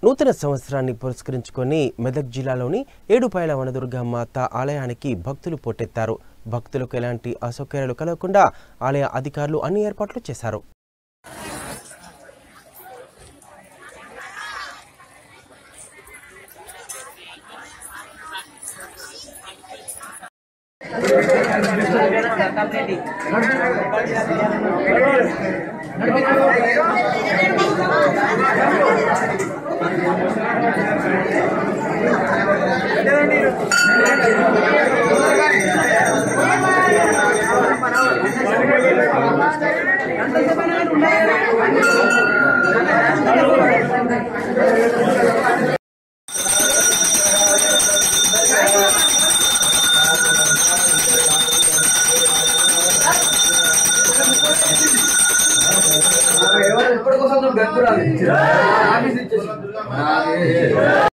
నూతన సంవత్సరాన్ని పురస్కరించుకొని మెదక్ జిల్లాలోని ఏడుపాయల వనదుర్గ మాత ఆలయానికి భక్తులు పోటెత్తారు భక్తులకు ఎలాంటి అసౌకర్యాలు కలగకుండా ఆలయ అధికారులు అన్ని ఏర్పాట్లు చేశారు ఎవరు ఎప్పటికోసం నువ్వు గెలుపురాలి ఆఫీస్ ఇచ్చేసి